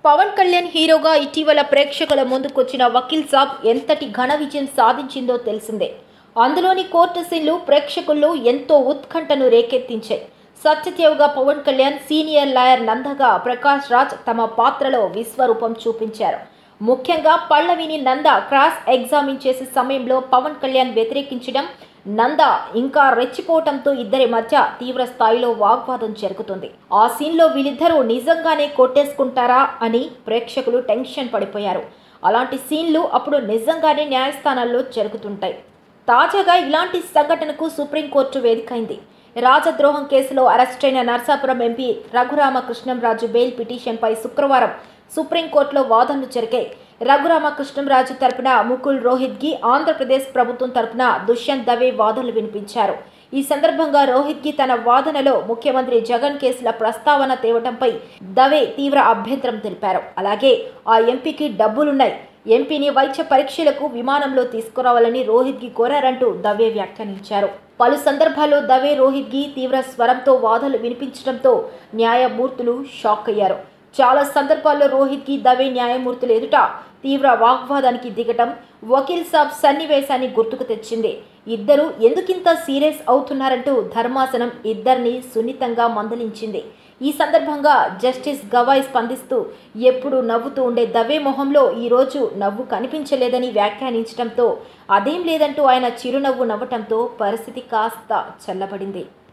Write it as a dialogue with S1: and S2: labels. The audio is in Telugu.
S1: పవన్ కళ్యాణ్ హీరోగా ఇటీవల ప్రేక్షకుల ముందుకొచ్చిన వకీల్ సాబ్ ఎంతటి ఘన విజయం సాధించిందో తెలిసిందే అందులోని కోర్టు సీన్లు ప్రేక్షకుల్లో ఎంతో ఉత్కంఠను రేకెత్తించాయి సత్యదేవ్గా పవన్ కళ్యాణ్ సీనియర్ లాయర్ నందగా ప్రకాష్ రాజ్ తమ పాత్రలో విశ్వరూపం చూపించారు ముఖ్యంగా పల్లవిని నంద క్రాస్ ఎగ్జామిన్ చేసే సమయంలో పవన్ కళ్యాణ్ వ్యతిరేకించడం నంద ఇంకా రెచ్చిపోవటంతో ఇద్దరి మధ్య తీవ్ర స్థాయిలో వాగ్వాదం జరుగుతుంది ఆ సీన్లో వీళ్ళిద్దరూ నిజంగానే కొట్టేసుకుంటారా అని ప్రేక్షకులు టెన్షన్ పడిపోయారు అలాంటి సీన్లు అప్పుడు నిజంగానే న్యాయస్థానాల్లో జరుగుతుంటాయి తాజాగా ఇలాంటి సంఘటనకు సుప్రీంకోర్టు వేదికైంది రాజద్రోహం కేసులో అరెస్టైన నర్సాపురం ఎంపీ రఘురామకృష్ణంరాజు బెయిల్ పిటిషన్పై శుక్రవారం సుప్రీంకోర్టులో వాదనలు జరిగాయి రఘురామకృష్ణంరాజు తరపున ముకుల్ రోహిత్గి ఆంధ్రప్రదేశ్ ప్రభుత్వం తరపున దుష్యంత్ దవే వాదనలు వినిపించారు ఈ సందర్భంగా రోహిత్గి తన వాదనలో ముఖ్యమంత్రి జగన్ కేసుల ప్రస్తావన తేవటంపై దవే తీవ్ర అభ్యంతరం తెలిపారు అలాగే ఆ ఎంపీకి డబ్బులున్నాయి ఎంపీని వైద్య పరీక్షలకు విమానంలో తీసుకురావాలని రోహిత్గి కోరారంటూ దవే వ్యాఖ్యానించారు పలు సందర్భాల్లో దవే రోహిత్గి తీవ్ర స్వరంతో వాదనలు వినిపించడంతో న్యాయమూర్తులు షాక్ అయ్యారు చాలా సందర్భాల్లో రోహిత్కి దవే న్యాయమూర్తులు ఎదుట తీవ్ర వాగ్వాదానికి దిగటం వకీల్ సాబ్ సన్నివేశాన్ని గుర్తుకు తెచ్చింది ఇద్దరు ఎందుకింత సీరియస్ అవుతున్నారంటూ ధర్మాసనం ఇద్దరిని సున్నితంగా మందలించింది ఈ సందర్భంగా జస్టిస్ గవాయ్ స్పందిస్తూ ఎప్పుడు నవ్వుతూ ఉండే దవే మొహంలో ఈరోజు నవ్వు కనిపించలేదని వ్యాఖ్యానించడంతో అదేం లేదంటూ ఆయన చిరునవ్వు నవ్వటంతో పరిస్థితి కాస్త చల్లబడింది